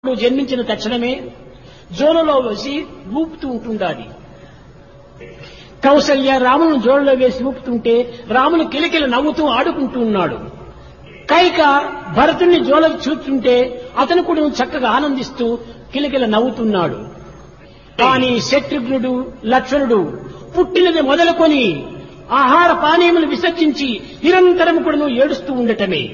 నువ్వు జన్మించిన తక్షణమే జోలలో వేసి ఊపుతూ ఉంటుండాలి కౌసల్య రామును జోలలో వేసి ఊపుతుంటే రామును కిలకిల నవ్వుతూ ఆడుకుంటూ ఉన్నాడు కైక భరతుణ్ణి జోలకు చూస్తుంటే అతను కూడా చక్కగా ఆనందిస్తూ కిలకిల నవ్వుతున్నాడు కానీ శత్రుఘ్నుడు లక్ష్మణుడు పుట్టినది మొదలుకొని ఆహార పానీయములు విసర్జించి నిరంతరం కూడా ఏడుస్తూ ఉండటమే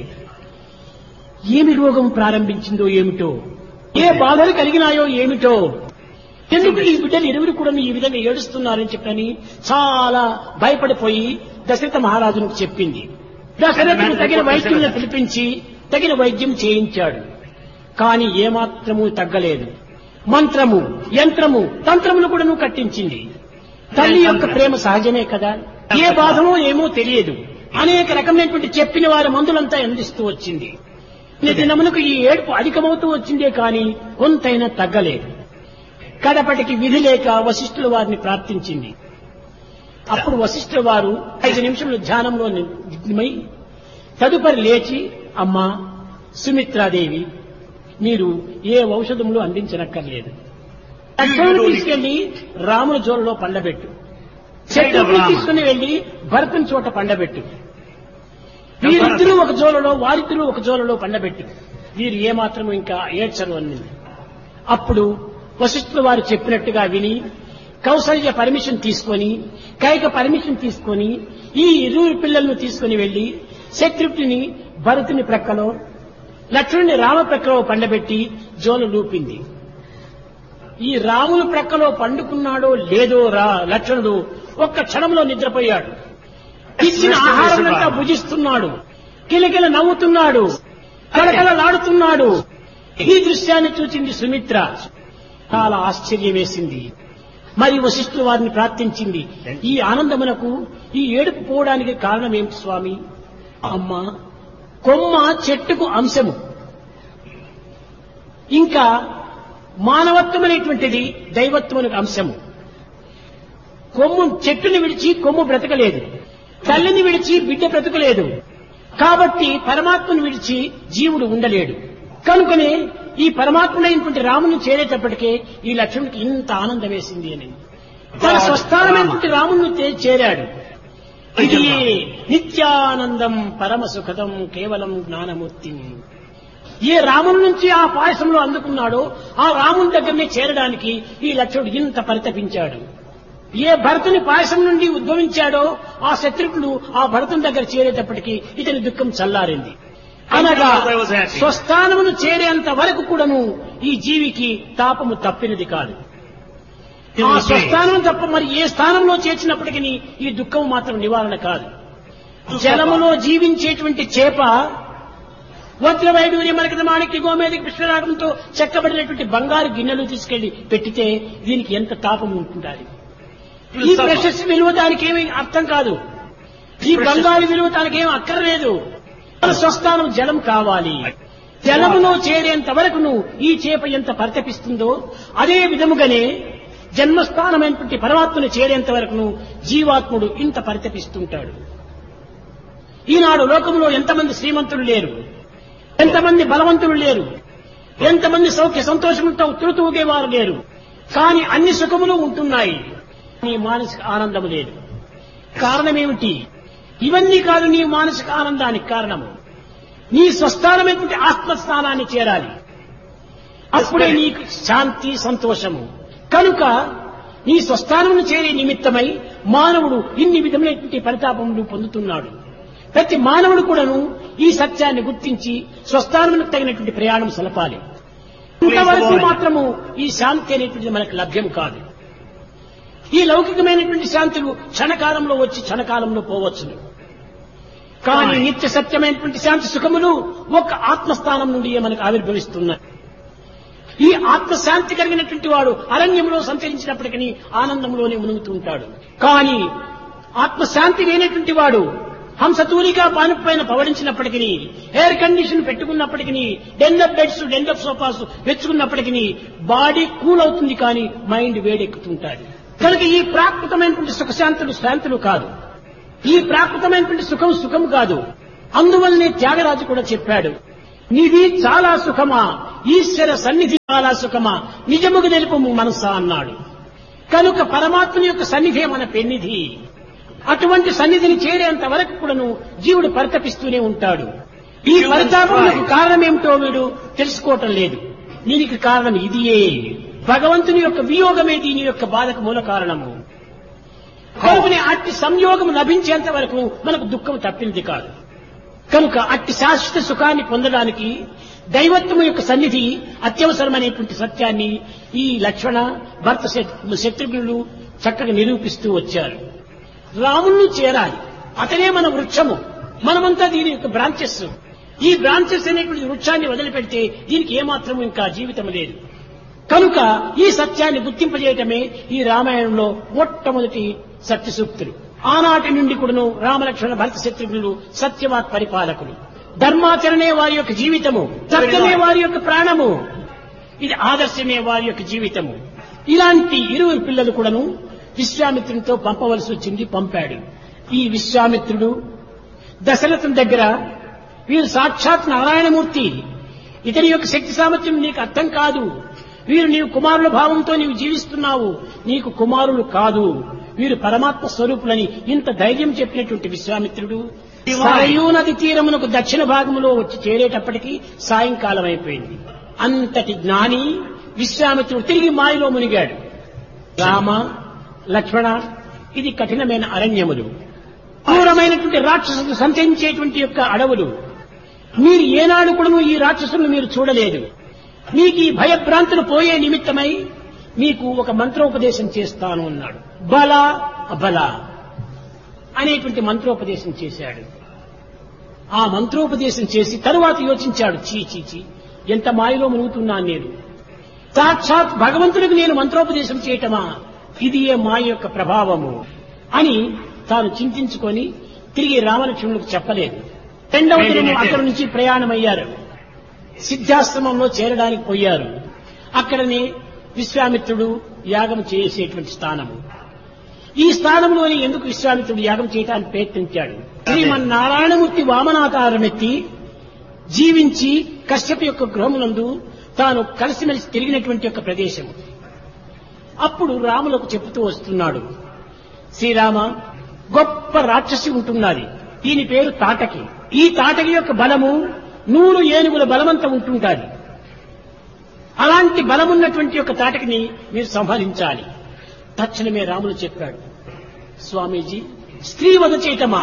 ఏమి రోగం ప్రారంభించిందో ఏమిటో ఏ బాధలు కలిగినాయో ఏమిటో ఎందుకు ఈ బిడ్డలు ఇరువురు కూడా ఈ విధంగా ఏడుస్తున్నారని చెప్పని చాలా భయపడిపోయి దశరథ మహారాజునికి చెప్పింది దశరథుడు తగిన వైద్యులను పిలిపించి తగిన వైద్యం చేయించాడు కానీ ఏమాత్రము తగ్గలేదు మంత్రము యంత్రము తంత్రములు కూడా కట్టించింది తల్లి యొక్క ప్రేమ సహజమే కదా ఏ బాధనో ఏమో తెలియదు అనేక రకమైనటువంటి చెప్పిన వారి మందులంతా అందిస్తూ వచ్చింది దినమునకు ఈ ఏడుపు అధికమవుతూ వచ్చిందే కానీ కొంతైనా తగ్గలేదు కడపటికి విధి లేక వశిష్ఠుల వారిని ప్రార్థించింది అప్పుడు వశిష్ఠుల వారు ఐదు నిమిషములు ధ్యానంలో నిమై తదుపరి లేచి అమ్మా సుమిత్రాదేవి మీరు ఏ ఔషధములు అందించనక్కర్లేదు లక్ష్మణుని తీసుకెళ్లి రాముల జోలలో పండబెట్టు శత్రువుని తీసుకుని వెళ్లి భరతుని చోట పండబెట్టు వీరిద్దరూ ఒక జోలలో వారిద్దరూ ఒక జోలలో పండబెట్టు వీరు ఏమాత్రం ఇంకా ఏడ్చరు అన్నది అప్పుడు వశిష్ఠుల వారు చెప్పినట్టుగా విని కౌసల్య పర్మిషన్ తీసుకొని కైక పర్మిషన్ తీసుకొని ఈ ఇరువురు పిల్లలను తీసుకుని వెళ్లి శత్రుఘ్ని భరతుని ప్రక్కలో లక్ష్మణుని రామ ప్రక్కలో పండబెట్టి జోలు లూపింది ఈ రాముని ప్రక్కలో పండుకున్నాడో లేదో రా లక్ష్మణుడు ఒక్క క్షణంలో నిద్రపోయాడు ఇచ్చిన ఆహారం అంతా భుజిస్తున్నాడు కిలకిల నవ్వుతున్నాడు కలకలలాడుతున్నాడు ఈ దృశ్యాన్ని చూచింది సుమిత్ర చాలా ఆశ్చర్యం వేసింది మరి వశిష్ఠుల వారిని ప్రార్థించింది ఈ ఆనందమునకు ఈ ఏడుపు పోవడానికి కారణం ఏమిటి స్వామి అమ్మ కొమ్మ చెట్టుకు అంశము ఇంకా మానవత్వం అనేటువంటిది దైవత్వమునకు అంశము కొమ్ము చెట్టుని విడిచి కొమ్ము బ్రతకలేదు తల్లిని విడిచి బిడ్డ బ్రతకలేదు కాబట్టి పరమాత్మను విడిచి జీవుడు ఉండలేడు కనుకనే ఈ పరమాత్ముడైనటువంటి రాముని చేరేటప్పటికే ఈ లక్ష్మణుడికి ఇంత ఆనందం వేసింది అని తన స్వస్థానమైనటువంటి రాముని చేరాడు ఇది నిత్యానందం పరమ సుఖదం కేవలం జ్ఞానమూర్తి ఏ రాముని నుంచి ఆ పాయసంలో అందుకున్నాడో ఆ రాముని దగ్గరనే చేరడానికి ఈ లక్ష్మణుడు ఇంత పరితపించాడు ఏ భరతుని పాయసం నుండి ఉద్భవించాడో ఆ శత్రుఘ్నుడు ఆ భరతుని దగ్గర చేరేటప్పటికి ఇతని దుఃఖం చల్లారింది అనగా స్వస్థానమును చేరేంత వరకు కూడాను ఈ జీవికి తాపము తప్పినది కాదు ఆ స్వస్థానం తప్ప మరి ఏ స్థానంలో చేర్చినప్పటికీ ఈ దుఃఖం మాత్రం నివారణ కాదు జలములో జీవించేటువంటి చేప వజ్రవైడూర్య మనకి మాణిక్య గోమేదికి కృష్ణరాగంతో చెక్కబడినటువంటి బంగారు గిన్నెలు తీసుకెళ్లి పెట్టితే దీనికి ఎంత తాపం ఉంటుండాలి ఈ ప్రశస్తి విలువ దానికి ఏమి అర్థం కాదు ఈ బంగారు విలువ దానికి ఏమి అక్కర్లేదు స్వస్థానం జలం కావాలి జలములో చేరేంత వరకును ఈ చేప ఎంత పరితపిస్తుందో అదే విధముగానే జన్మస్థానమైనటువంటి పరమాత్మను చేరేంత వరకును జీవాత్ముడు ఇంత పరితపిస్తుంటాడు ఈనాడు లోకంలో ఎంతమంది శ్రీమంతులు లేరు ఎంతమంది బలవంతులు లేరు ఎంతమంది సౌఖ్య సంతోషంతో తృతూగేవారు లేరు కానీ అన్ని సుఖములు ఉంటున్నాయి నీ మానసిక ఆనందం లేదు కారణమేమిటి ఇవన్నీ కాదు నీ మానసిక ఆనందానికి కారణము నీ స్వస్థానమైనటువంటి ఆత్మస్థానాన్ని చేరాలి అప్పుడే నీకు శాంతి సంతోషము కనుక నీ స్వస్థానమును చేరే నిమిత్తమై మానవుడు ఇన్ని విధములైనటువంటి పరితాపములు పొందుతున్నాడు ప్రతి మానవుడు కూడాను ఈ సత్యాన్ని గుర్తించి స్వస్థానములకు తగినటువంటి ప్రయాణం సలపాలి ఇంతవరకు మాత్రము ఈ శాంతి అనేటువంటిది మనకు లభ్యం కాదు ఈ లౌకికమైనటువంటి శాంతులు క్షణకాలంలో వచ్చి క్షణకాలంలో పోవచ్చును కానీ నిత్య సత్యమైనటువంటి శాంతి సుఖములు ఒక ఆత్మస్థానం నుండి మనకు ఆవిర్భవిస్తున్నాయి ఈ ఆత్మశాంతి కలిగినటువంటి వాడు అరణ్యంలో సంచరించినప్పటికీ ఆనందంలోనే మునుగుతూ ఉంటాడు కానీ ఆత్మశాంతి లేనటువంటి వాడు హంసతూరిగా పానుపు పైన పవడించినప్పటికీ ఎయిర్ కండిషన్ పెట్టుకున్నప్పటికీ డెన్లప్ బెడ్స్ డెన్లప్ సోఫాస్ వెచ్చుకున్నప్పటికీ బాడీ కూల్ అవుతుంది కానీ మైండ్ వేడెక్కుతుంటాడు కనుక ఈ ప్రాకృతమైనటువంటి సుఖశాంతులు శాంతులు కాదు ఈ ప్రాకృతమైనటువంటి సుఖం సుఖం కాదు అందువల్లనే త్యాగరాజు కూడా చెప్పాడు నీది చాలా సుఖమా ఈశ్వర సన్నిధి చాలా సుఖమా నిజముగా తెలుపు మనసా అన్నాడు కనుక పరమాత్మని యొక్క సన్నిధే మన పెన్నిధి అటువంటి సన్నిధిని చేరేంత వరకు కూడాను జీవుడు పరితపిస్తూనే ఉంటాడు ఈ పరితాపములకు కారణమేమిటో వీడు తెలుసుకోవటం లేదు దీనికి కారణం ఇదియే భగవంతుని యొక్క వియోగమే దీని యొక్క బాధకు మూల కారణము కనుకనే అట్టి సంయోగం లభించేంత వరకు మనకు దుఃఖం తప్పింది కాదు కనుక అట్టి శాశ్వత సుఖాన్ని పొందడానికి దైవత్వము యొక్క సన్నిధి అత్యవసరమైనటువంటి సత్యాన్ని ఈ లక్ష్మణ భర్త శత్- శత్రుఘ్నులు చక్కగా నిరూపిస్తూ వచ్చారు రాముణ్ణి చేరాలి అతనే మన వృక్షము మనమంతా దీని యొక్క బ్రాంచెస్ ఈ బ్రాంచెస్ అనేటువంటి వృక్షాన్ని వదిలిపెడితే దీనికి ఏమాత్రం ఇంకా జీవితం లేదు కనుక ఈ సత్యాన్ని గుర్తింపజేయటమే ఈ రామాయణంలో మొట్టమొదటి సత్య సూక్తులు ఆనాటి నుండి కూడాను రామలక్ష్మణ భరత శత్రుఘ్నులు సత్యవాక్ పరిపాలకులు ధర్మాచరణే వారి యొక్క జీవితము సత్యమే వారి యొక్క ప్రాణము ఇది ఆదర్శమే వారి యొక్క జీవితము ఇలాంటి ఇరువురు పిల్లలు కూడాను విశ్వామిత్రునితో పంపవలసి వచ్చింది పంపాడు ఈ విశ్వామిత్రుడు దశరథుని దగ్గర వీరు సాక్షాత్ నారాయణమూర్తి ఇతని యొక్క శక్తి సామర్థ్యం నీకు అర్థం కాదు వీరు నీవు కుమారుల భావంతో నీవు జీవిస్తున్నావు నీకు కుమారులు కాదు వీరు పరమాత్మ స్వరూపులని ఇంత ధైర్యం చెప్పినటువంటి విశ్వామిత్రుడు సరయూ నది తీరమునకు దక్షిణ భాగంలో వచ్చి చేరేటప్పటికి సాయంకాలం అయిపోయింది అంతటి జ్ఞాని విశ్వామిత్రుడు తిరిగి మాయలో మునిగాడు రామ లక్ష్మణ ఇది కఠినమైన అరణ్యములు క్రూరమైనటువంటి రాక్షసులు సంచరించేటువంటి యొక్క అడవులు మీరు ఏనాడు కూడా ఈ రాక్షసులను మీరు చూడలేదు మీకు ఈ భయభ్రాంతులు పోయే నిమిత్తమై మీకు ఒక మంత్రోపదేశం చేస్తాను అన్నాడు బల బల అనేటువంటి మంత్రోపదేశం చేశాడు ఆ మంత్రోపదేశం చేసి తరువాత యోచించాడు చీ చీ చీ ఎంత మాయలో మునుగుతున్నాను నేను సాక్షాత్ భగవంతుడికి నేను మంత్రోపదేశం చేయటమా ఇది ఏ మాయ యొక్క ప్రభావము అని తాను చింతించుకొని తిరిగి రామలక్ష్మణులకు చెప్పలేదు రెండవ దినం అక్కడి నుంచి ప్రయాణమయ్యారు సిద్ధాశ్రమంలో చేరడానికి పోయారు అక్కడనే విశ్వామిత్రుడు యాగం చేసేటువంటి స్థానము ఈ స్థానంలోనే ఎందుకు విశ్వామిత్రుడు యాగం చేయడానికి ప్రయత్నించాడు శ్రీమన్నారాయణమూర్తి వామనాకారమెత్తి జీవించి కశ్యప యొక్క గృహమునందు తాను కలిసిమెలిసి తిరిగినటువంటి యొక్క ప్రదేశం అప్పుడు రాములకు చెబుతూ వస్తున్నాడు శ్రీరామ గొప్ప రాక్షసి ఉంటున్నది దీని పేరు తాటకి ఈ తాటకి యొక్క బలము నూరు ఏనుగుల బలమంతా ఉంటుంటాది అలాంటి బలమున్నటువంటి యొక్క తాటకిని మీరు సంహరించాలి తక్షణమే రాములు చెప్పాడు స్వామీజీ స్త్రీ వధ చేయటమా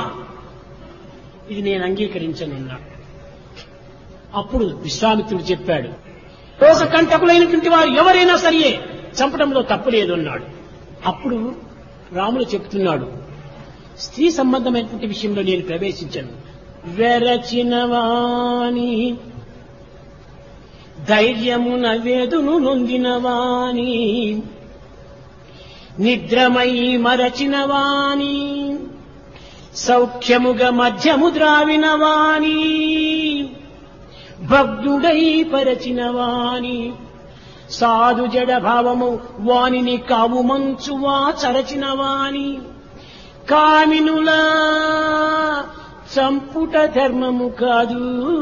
ఇది నేను అంగీకరించనున్నా అప్పుడు విశ్వామిత్రుడు చెప్పాడు లోక కంటకులైనటువంటి వారు ఎవరైనా సరియే చంపడంలో తప్పు లేదు అన్నాడు అప్పుడు రాములు చెప్తున్నాడు స్త్రీ సంబంధమైనటువంటి విషయంలో నేను ప్రవేశించను వెరచినవాణి ధైర్యమున వేదును నొందినవాణి నిద్రమై మరచినవాణి సౌఖ్యముగ మధ్యము ద్రావినవాణి భగ్నుడై పరచినవాణి సాధు జడ భావము వానిని కావు మంచువా చరచినవాణి కామినులా చంపుట ధర్మము కాదు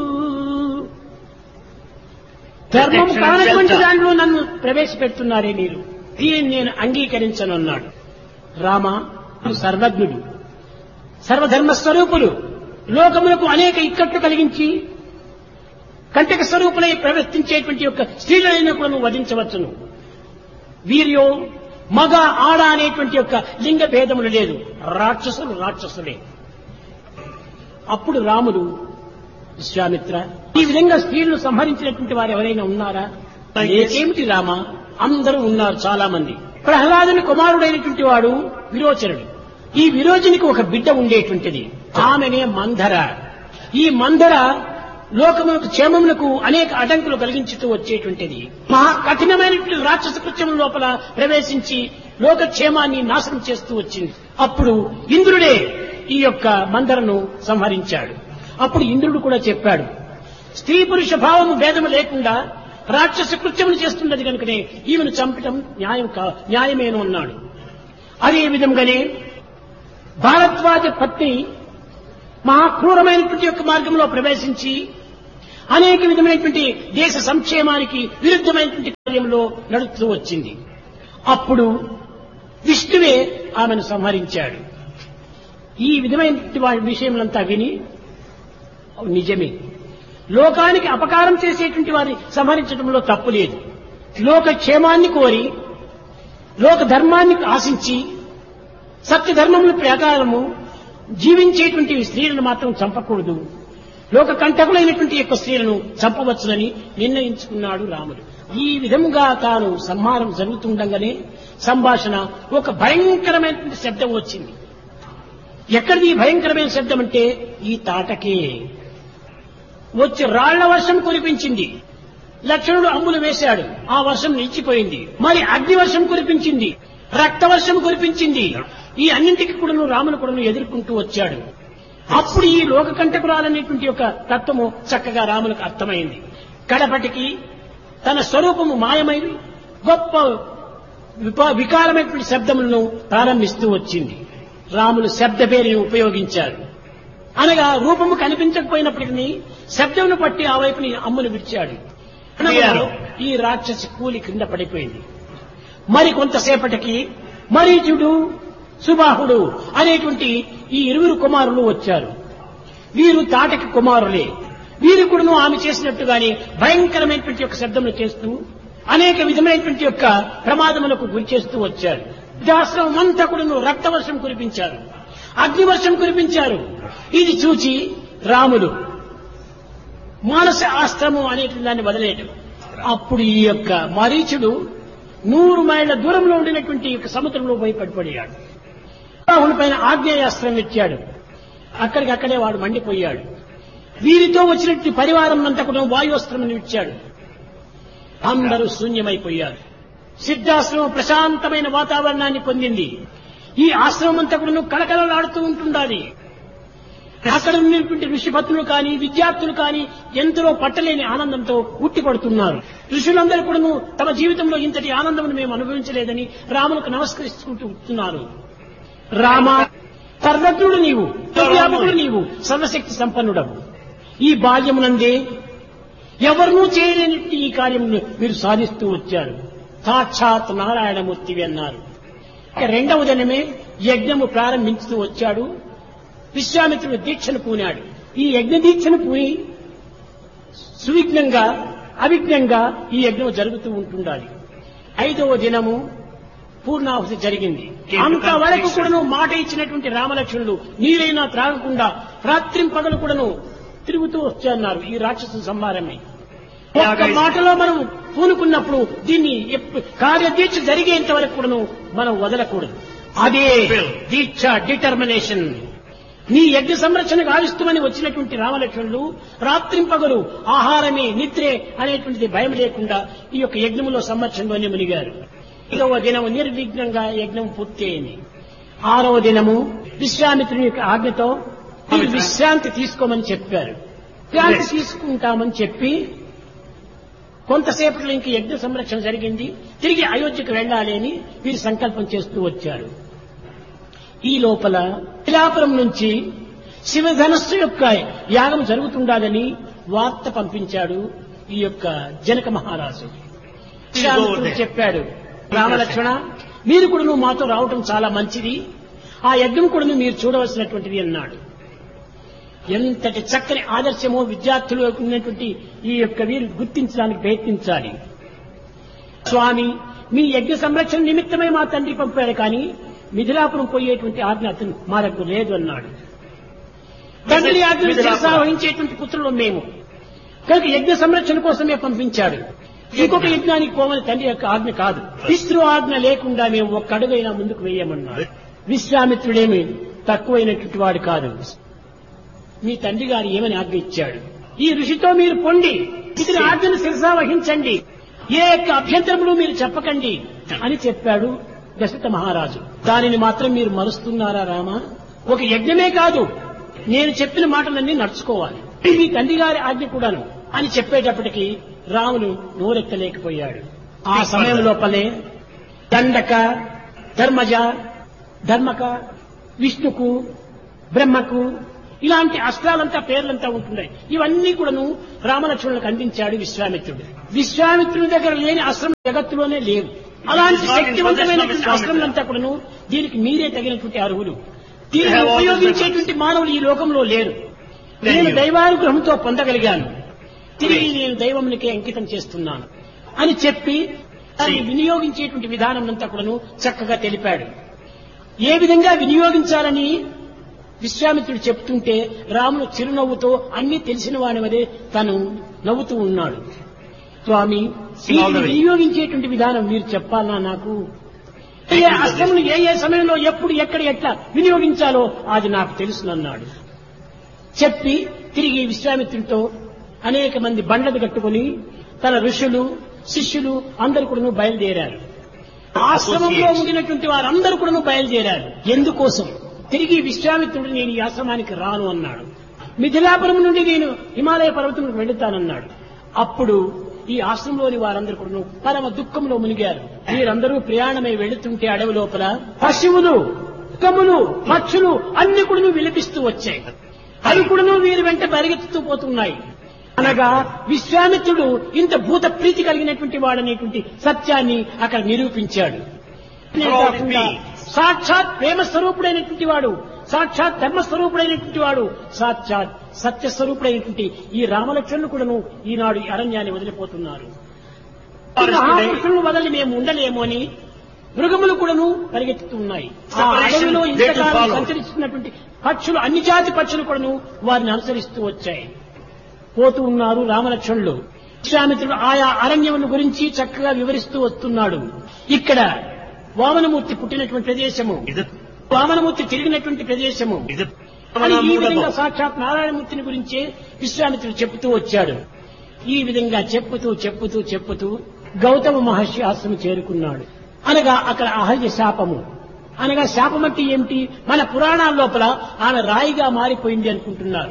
ధర్మం కానటువంటి దాంట్లో నన్ను ప్రవేశపెడుతున్నారే మీరు దీనిని నేను అంగీకరించనున్నాడు రామ సర్వజ్ఞుడు సర్వధర్మ స్వరూపులు లోకములకు అనేక ఇక్కట్లు కలిగించి కంటక స్వరూపులై ప్రవర్తించేటువంటి యొక్క స్త్రీలైన కూడా నువ్వు వధించవచ్చును వీర్యో మగ ఆడ అనేటువంటి యొక్క లింగ భేదములు లేదు రాక్షసులు రాక్షసులే అప్పుడు రాముడు విశ్వామిత్ర ఈ విధంగా స్త్రీలను సంహరించినటువంటి వారు ఎవరైనా ఉన్నారా ఏమిటి రామ అందరూ ఉన్నారు చాలా మంది ప్రహ్లాదుని కుమారుడైనటువంటి వాడు విరోచనుడు ఈ విరోచనికి ఒక బిడ్డ ఉండేటువంటిది ఆమెనే మంధర ఈ మంధర లోకములకు క్షేమములకు అనేక అడ్డంకులు కలిగించుతూ వచ్చేటువంటిది మహా కఠినమైనటువంటి రాక్షస కృత్యం లోపల ప్రవేశించి లోకక్షేమాన్ని నాశనం చేస్తూ వచ్చింది అప్పుడు ఇంద్రుడే ఈ యొక్క మందరను సంహరించాడు అప్పుడు ఇంద్రుడు కూడా చెప్పాడు స్త్రీ పురుష భావము భేదము లేకుండా రాక్షస కృత్యములు చేస్తున్నది కనుకనే ఈమెను చంపటం న్యాయం కా న్యాయమేను అన్నాడు అదే విధంగానే భారద్వాజ పత్ని మహాక్రూరమైనటువంటి యొక్క మార్గంలో ప్రవేశించి అనేక విధమైనటువంటి దేశ సంక్షేమానికి విరుద్ధమైనటువంటి కార్యంలో నడుస్తూ వచ్చింది అప్పుడు విష్ణువే ఆమెను సంహరించాడు ఈ విధమైనటువంటి వారి విషయములంతా విని "అవును, నిజమే లోకానికి అపకారం చేసేటువంటి వారిని సంహరించడంలో తప్పు లేదు లోక క్షేమాన్ని కోరి లోక ధర్మాన్ని ఆశించి సత్య ధర్మముల ప్రకారము జీవించేటువంటి స్త్రీలను మాత్రం చంపకూడదు లోక కంటకులైనటువంటి యొక్క స్త్రీలను చంపవచ్చునని నిర్ణయించుకున్నాడు రాముడు ఈ విధముగా తాను సంహారం జరుగుతుండగానే సంభాషణ ఒక భయంకరమైనటువంటి శబ్దం వచ్చింది ఎక్కడిది ఈ భయంకరమైన శబ్దం అంటే ఈ తాటకే వచ్చి రాళ్ల వర్షం కురిపించింది లక్ష్మణుడు అమ్ములు వేశాడు ఆ వర్షం నిలిచిపోయింది మరి అగ్ని వర్షం కురిపించింది రక్త వర్షం కురిపించింది ఈ అన్నింటికి కూడాను రాములు కూడాను ఎదుర్కొంటూ వచ్చాడు అప్పుడు ఈ లోక కంటకురాలనేటువంటి యొక్క తత్వము చక్కగా రాములకు అర్థమైంది కడపటికి తన స్వరూపము మాయమై గొప్ప విప- వికారమైనటువంటి శబ్దములను ప్రారంభిస్తూ వచ్చింది రాములు శబ్ద పేరుని ఉపయోగించారు అనగా రూపము కనిపించకపోయినప్పటికీ శబ్దమును పట్టి ఆ వైపుని అమ్మును విడిచాడు అనగా ఈ రాక్షసి కూలి కింద పడిపోయింది మరి కొంతసేపటికి మరీచుడు సుబాహుడు అనేటువంటి ఈ ఇరువురు కుమారులు వచ్చారు వీరు తాటకి కుమారులే వీరు కూడాను ఆమె చేసినట్టుగానే భయంకరమైనటువంటి యొక్క శబ్దములు చేస్తూ అనేక విధమైనటువంటి యొక్క ప్రమాదములకు గురి చేస్తూ వచ్చారు దాశ్రమం అంతా కూడాను రక్తవర్షం కురిపించారు అగ్నివర్షం కురిపించారు ఇది చూచి రాముడు మానస ఆశ్రమం అనేటువంటి దాన్ని వదిలేయడం అప్పుడు ఈ యొక్క మరీచుడు నూరు మైళ్ళ దూరంలో ఉండినటువంటి ఈ యొక్క సముద్రంలో పోయి పడిపోయాడు రాహుని పైన ఆగ్నేయాస్త్రం ఇచ్చాడు అక్కడికక్కడే వాడు మండిపోయాడు వీరితో వచ్చినటువంటి పరివారం అంతా కూడా వాయుస్త్రం ఇచ్చాడు అందరూ శూన్యమైపోయారు సిద్ధాశ్రమం ప్రశాంతమైన వాతావరణాన్ని పొందింది ఈ ఆశ్రమం అంతా కూడా కలకలలాడుతూ ఉంటుండాలి అక్కడ ఉన్నటువంటి ఋషిపత్నులు కానీ విద్యార్థులు కానీ ఎందరో పట్టలేని ఆనందంతో ఉట్టిపడుతున్నారు ఋషులందరూ కూడాను తమ జీవితంలో ఇంతటి ఆనందమును మేము అనుభవించలేదని రాములకు నమస్కరించుకుంటూ ఉంటున్నారు రామ సర్వజ్ఞుడు నీవు వ్యాపకుడు నీవు సర్వశక్తి సంపన్నుడవు ఈ బాల్యమునందే ఎవరినూ చేయలేని ఈ కార్యమును మీరు సాధిస్తూ వచ్చారు సాక్షాత్ నారాయణమూర్తివి అన్నారు ఇక రెండవ దినమే యజ్ఞము ప్రారంభించుతూ వచ్చాడు విశ్వామిత్రుడు దీక్షను పూనాడు ఈ యజ్ఞ దీక్షను పూని సువిఘ్నంగా అవిఘ్నంగా ఈ యజ్ఞం జరుగుతూ ఉంటుండాలి ఐదవ దినము పూర్ణాహుతి జరిగింది అంతవరకు కూడాను మాట ఇచ్చినటువంటి రామలక్ష్మణులు నీరైనా త్రాగకుండా రాత్రింపగలు కూడాను తిరుగుతూ వచ్చన్నారు ఈ రాక్షసు సంహారమే ఒక్క మాటలో మనం పూనుకున్నప్పుడు దీన్ని ఎప్పు- కార్యదీక్ష జరిగేంత వరకు కూడాను మనం వదలకూడదు అదే దీక్ష డిటర్మినేషన్ నీ యజ్ఞ సంరక్షణ గావిస్తామని వచ్చినటువంటి రామలక్ష్మణులు రాత్రింపగలు ఆహారమే నిద్రే అనేటువంటిది భయం లేకుండా ఈ యొక్క యజ్ఞములో సంరక్షణలోనే మునిగారు ఐదవ దినము నిర్విఘ్నంగా యజ్ఞం పూర్తి అయింది ఆరవ దినము విశ్వామిత్రుని యొక్క ఆజ్ఞతో మీరు విశ్రాంతి తీసుకోమని చెప్పారు విశ్రాంతి తీసుకుంటామని చెప్పి కొంతసేపట్లో ఇంక యజ్ఞ సంరక్షణ జరిగింది తిరిగి అయోధ్యకు వెళ్ళాలి అని వీరు సంకల్పం చేస్తూ వచ్చారు ఈ లోపల శిలాపురం నుంచి శివధనస్సు యొక్క యాగం జరుగుతుండాలని వార్త పంపించాడు ఈ యొక్క జనక మహారాజు విశ్వామిత్రుడు చెప్పాడు రామలక్ష్మణ మీరు కూడా నువ్వు మాతో రావటం చాలా మంచిది ఆ యజ్ఞం కూడా మీరు చూడవలసినటువంటిది అన్నాడు ఎంతటి చక్కని ఆదర్శమో విద్యార్థులు ఉన్నటువంటి ఈ యొక్క వీరు గుర్తించడానికి ప్రయత్నించాలి స్వామి మీ యజ్ఞ సంరక్షణ నిమిత్తమై మా తండ్రి పంపాడు కానీ మిథిలాపురం పోయేటువంటి ఆజ్ఞ అతను మా దగ్గర లేదు అన్నాడు తండ్రి ఆజ్ఞ శిరసా వహించేటువంటి పుత్రులు మేము కనుక యజ్ఞ సంరక్షణ కోసమే పంపించాడు ఇంకొక యజ్ఞానికి పోమని తండ్రి యొక్క ఆజ్ఞ కాదు పితృ ఆజ్ఞ లేకుండా మేము ఒక్క అడుగైనా ముందుకు వేయమన్నాడు విశ్వామిత్రుడేమి తక్కువైనటువంటి వాడు కాదు మీ తండ్రి గారు ఏమని ఆజ్ఞ ఇచ్చాడు ఈ ఋషితో మీరు పొండి ఇతని ఆజ్ఞను శిరసా వహించండి ఏ యొక్క అభ్యంతరములు మీరు చెప్పకండి అని చెప్పాడు దశరథ మహారాజు దానిని మాత్రం మీరు మరుస్తున్నారా రామా ఒక యజ్ఞమే కాదు నేను చెప్పిన మాటలన్నీ నడుచుకోవాలి మీ తండ్రి గారి ఆజ్ఞ కూడాను అని చెప్పేటప్పటికి రాములు నోరెత్తలేకపోయాడు ఆ సమయం లోపలే దండక ధర్మజ ధర్మక విష్ణుకు బ్రహ్మకు ఇలాంటి అస్త్రాలంతా పేర్లంతా ఉంటున్నాయి ఇవన్నీ కూడాను రామలక్ష్మణులకు అందించాడు విశ్వామిత్రుడు విశ్వామిత్రుడి దగ్గర లేని అస్త్రం జగత్తులోనే లేవు అలాంటి శక్తివంతమైనటువంటి అస్త్రములంతా కూడాను దీనికి మీరే తగినటువంటి అర్హులు దీన్ని ఉపయోగించేటువంటి మానవులు ఈ లోకంలో లేరు నేను దైవానుగ్రహంతో పొందగలిగాను తిరిగి నేను దైవమునికే అంకితం చేస్తున్నాను అని చెప్పి దాన్ని వినియోగించేటువంటి విధానం అంతా కూడాను చక్కగా తెలిపాడు ఏ విధంగా వినియోగించాలని విశ్వామిత్రుడు చెప్తుంటే రాముడు చిరునవ్వుతో అన్ని తెలిసిన వాని వదే తను నవ్వుతూ ఉన్నాడు స్వామి వీటిని వినియోగించేటువంటి విధానం మీరు చెప్పాలా నాకు ఏ అస్త్రమును ఏ ఏ సమయంలో ఎప్పుడు ఎక్కడ ఎట్లా వినియోగించాలో అది నాకు తెలుసునన్నాడు చెప్పి తిరిగి విశ్వామిత్రుడితో అనేక మంది బండలు కట్టుకుని తన ఋషులు శిష్యులు అందరు కూడా బయలుదేరారు ఆశ్రమంలో ఉండినటువంటి వారందరూ కూడా బయలుదేరారు ఎందుకోసం తిరిగి విశ్వామిత్రుడు నేను ఈ ఆశ్రమానికి రాను అన్నాడు మిథిలాపురం నుండి నేను హిమాలయ పర్వతంకు వెళుతానన్నాడు అప్పుడు ఈ ఆశ్రమంలోని వారందరూ కూడా పరమ దుఃఖంలో మునిగారు వీరందరూ ప్రయాణమై వెళుతుంటే అడవి లోపల పశువులు కములు పక్షులు అన్ని కూడా విలపిస్తూ వచ్చాయి అవి కూడా వీరి వెంట పరిగెత్తుతూ పోతున్నాయి అనగా విశ్వామిత్రుడు ఇంత భూత ప్రీతి కలిగినటువంటి వాడనేటువంటి సత్యాన్ని అక్కడ నిరూపించాడు కాకుండా సాక్షాత్ ప్రేమ స్వరూపుడైనటువంటి వాడు సాక్షాత్ ధర్మ స్వరూపుడైనటువంటి వాడు సాక్షాత్ సత్య స్వరూపుడైనటువంటి ఈ రామలక్ష్మణులు కూడాను ఈనాడు ఈ అరణ్యాన్ని వదిలిపోతున్నారు ఈ మహాపురుషులను వదలి మేము ఉండలేము అని మృగములు కూడాను పరిగెత్తుతున్నాయి ఆ అడవిలో ఇంతకాలం సంచరిస్తున్నటువంటి పక్షులు అన్ని జాతి పక్షులు కూడాను వారిని అనుసరిస్తూ వచ్చాయి పోతూ ఉన్నారు రామలక్ష్మణులు విశ్వామిత్రుడు ఆయా అరణ్యమును గురించి చక్కగా వివరిస్తూ వస్తున్నాడు ఇక్కడ వామనమూర్తి పుట్టినటువంటి ప్రదేశము ഇത് వామనమూర్తి తిరిగినటువంటి ప్రదేశము ഇത് అని ఈ విధంగా మూలము. సాక్షాత్ నారాయణమూర్తిని గురించే విశ్వామిత్రుడు చెప్తూ వచ్చాడు ఈ విధంగా చెప్పుతూ చెప్పుతూ చెప్పుతూ గౌతమ మహర్షి ఆశ్రమం చేరుకున్నాడు అనగా అక్కడ అహల్య శాపము అనగా శాపం అంటే ఏమిటి మన పురాణాల లోపల ఆమె రాయిగా మారిపోయింది అనుకుంటున్నారు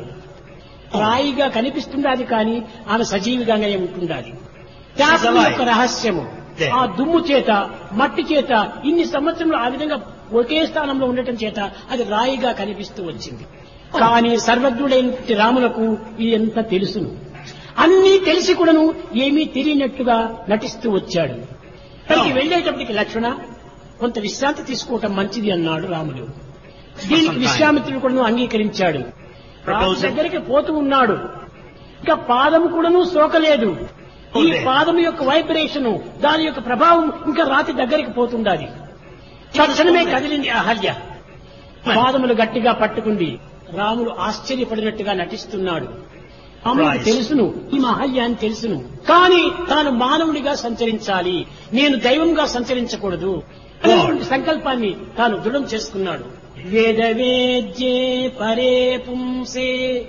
రాయిగా కనిపిస్తుండాది కానీ ఆమె సజీవిగానే ఉంటుండాలి శాపం యొక్క రహస్యము ఆ దుమ్ము చేత మట్టి చేత ఇన్ని సంవత్సరంలో ఆ విధంగా ఒకే స్థానంలో ఉండటం చేత అది రాయిగా కనిపిస్తూ వచ్చింది కానీ సర్వజ్ఞుడైన రాములకు ఇదంతా తెలుసును అన్నీ తెలిసి కూడాను ఏమీ తెలియనట్టుగా నటిస్తూ వచ్చాడు అక్కడికి వెళ్ళేటప్పటికి లక్ష్మణ కొంత విశ్రాంతి తీసుకోవటం మంచిది అన్నాడు రాముడు దీనికి విశ్వామిత్రుడు కూడా అంగీకరించాడు రాము దగ్గరికి పోతూ ఉన్నాడు ఇంకా పాదం కూడాను సోకలేదు ఈ పాదం యొక్క వైబ్రేషన్ దాని యొక్క ప్రభావం ఇంకా రాతి దగ్గరికి పోతుండాలి తక్షణమే కదిలింది అహల్య పాదములు గట్టిగా పట్టుకుంది రాముడు ఆశ్చర్యపడినట్టుగా నటిస్తున్నాడు రాముడికి Right. తెలుసును ఈ మహల్య అని తెలుసును కానీ తాను మానవుడిగా సంచరించాలి నేను దైవంగా సంచరించకూడదు అనేటువంటి సంకల్పాన్ని తాను దృఢం చేసుకున్నాడు వేద వేద్యే పరే పుంసే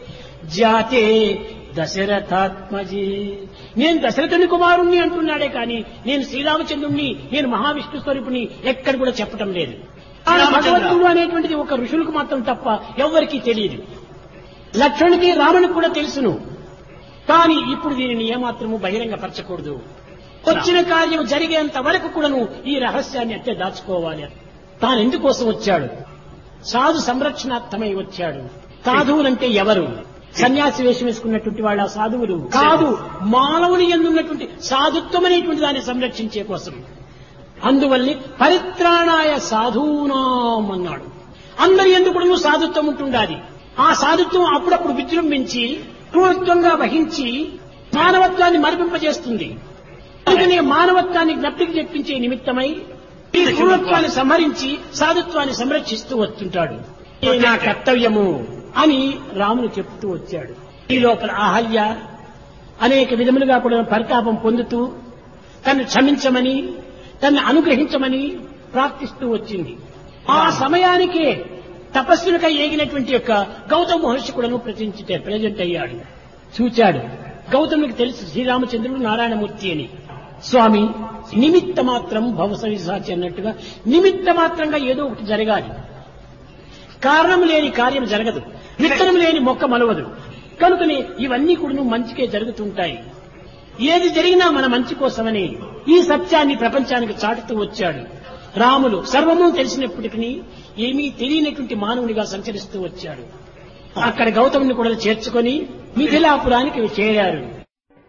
జాతే దశరథాత్మజీ నేను దశరథుని కుమారుణ్ణి అంటున్నాడే కానీ నేను శ్రీరామచంద్రుణ్ణి నేను మహావిష్ణు స్వరూపుని ఎక్కడ కూడా చెప్పటం లేదు ఆ శ్రీరామచంద్ర. భగవంతుడు అనేటువంటిది ఒక ఋషులకు మాత్రం తప్ప ఎవ్వరికీ తెలియదు లక్ష్మణుడికి రామునికి కూడా తెలుసును కానీ ఇప్పుడు దీనిని ఏమాత్రము బహిరంగపరచకూడదు వచ్చిన కార్యం జరిగేంత వరకు కూడాను ఈ రహస్యాన్ని అట్టే దాచుకోవాలి తాను ఎందుకోసం వచ్చాడు సాధు సంరక్షణార్థమై వచ్చాడు సాధువులంటే ఎవరు సన్యాసి వేషం వేసుకున్నటువంటి వాళ్ళ సాధువులు కాదు మానవుని ఎందున్నటువంటి సాధుత్వం అనేటువంటి దాన్ని సంరక్షించే కోసం అందువల్లే పరిత్రాణాయ సాధూనాం అన్నాడు అందరి ఎందుకు సాధుత్వం ఉంటుండాలి ఆ సాధుత్వం అప్పుడప్పుడు విజృంభించి క్రూరత్వంగా వహించి మానవత్వాన్ని మరిపింపజేస్తుంది అందుకనే మానవత్వాన్ని జ్ఞప్తికి తెప్పించే నిమిత్తమై ఈ క్రూరత్వాన్ని సంహరించి సాధుత్వాన్ని సంరక్షిస్తూ వస్తుంటాడు ఇది నా కర్తవ్యము అని రాముడు చెప్తూ వచ్చాడు ఈ లోపల అహల్య అనేక విధములుగా కూడా పరితాపం పొందుతూ తను క్షమించమని తన్ను అనుగ్రహించమని ప్రార్థిస్తూ వచ్చింది ఆ సమయానికే తపస్సులకై ఏగినటువంటి యొక్క గౌతమ మహర్షి కూడాను ప్రచించి ప్రజెంట్ అయ్యాడు చూచాడు గౌతమునికి తెలుసు శ్రీరామచంద్రుడు నారాయణమూర్తి అని స్వామి నిమిత్త మాత్రం భవసవిసాచి అన్నట్టుగా నిమిత్త మాత్రంగా ఏదో ఒకటి జరగాలి కారణం లేని కార్యం జరగదు విత్తనం లేని మొక్క మలవదు కనుకనే ఇవన్నీ కూడా మంచికే జరుగుతుంటాయి ఏది జరిగినా మన మంచి కోసమని ఈ సత్యాన్ని ప్రపంచానికి చాటుతూ వచ్చాడు రాములు సర్వము తెలిసినప్పటికీ ఏమీ తెలియనటువంటి మానవునిగా సంచరిస్తూ వచ్చాడు అక్కడ గౌతముని కూడా చేర్చుకొని మిథిలాపురానికి చేరారు